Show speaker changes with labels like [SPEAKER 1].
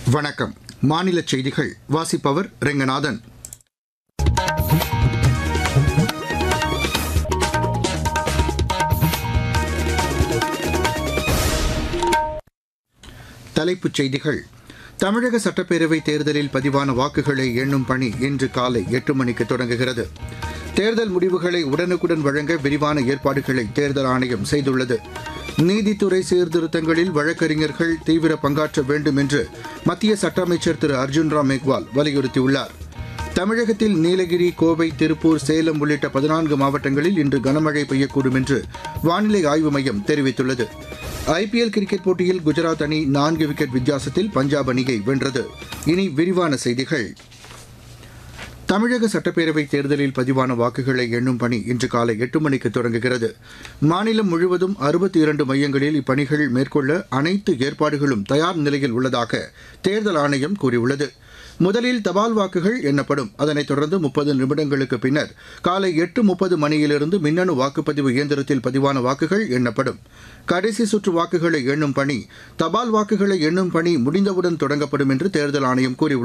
[SPEAKER 1] வணக்கம் மாநில செய்திகள் வாசிப்பவர் ரெங்கநாதன் தலைப்புச் செய்திகள் தமிழக சட்டப்பேரவை தேர்தலில் பதிவான வாக்குகளை எண்ணும் பணி இன்று காலை எட்டு மணிக்கு தொடங்குகிறது தேர்தல் முடிவுகளை உடனுக்குடன் வழங்க விரிவான ஏற்பாடுகளை தேர்தல் ஆணையம் செய்துள்ளது நீதித்துறை சீர்திருத்தங்களில் வழக்கறிஞர்கள் தீவிர பங்காற்ற வேண்டும் என்று மத்திய சட்ட அமைச்சர் திரு அர்ஜுன் ராம் மேக்வால் வலியுறுத்தியுள்ளார் தமிழகத்தில் நீலகிரி கோவை திருப்பூர் சேலம் உள்ளிட்ட பதினான்கு மாவட்டங்களில் இன்று கனமழை பெய்யக்கூடும் என்று வானிலை ஆய்வு மையம் தெரிவித்துள்ளது ஐபிஎல் கிரிக்கெட் போட்டியில் குஜராத் அணி நான்கு விக்கெட் வித்தியாசத்தில் பஞ்சாப் அணியை வென்றது இனி விரிவான செய்திகள் தமிழக சட்டப்பேரவை தேர்தலில் பதிவான வாக்குகளை எண்ணும் பணி இன்று காலை எட்டு மணிக்கு தொடங்குகிறது மாநிலம் முழுவதும் அறுபத்தி இரண்டு மையங்களில் இப்பணிகள் மேற்கொள்ள அனைத்து ஏற்பாடுகளும் தயார் நிலையில் உள்ளதாக தேர்தல் ஆணையம் கூறியுள்ளது முதலில் தபால் வாக்குகள் எண்ணப்படும் அதனைத் தொடர்ந்து முப்பது நிமிடங்களுக்கு பின்னர் காலை எட்டு முப்பது மணியிலிருந்து மின்னணு வாக்குப்பதிவு இயந்திரத்தில் பதிவான வாக்குகள் எண்ணப்படும் கடைசி சுற்று வாக்குகளை எண்ணும் பணி தபால் வாக்குகளை எண்ணும் பணி முடிந்தவுடன் தொடங்கப்படும் என்று தேர்தல் ஆணையம் கூறியுள்ளது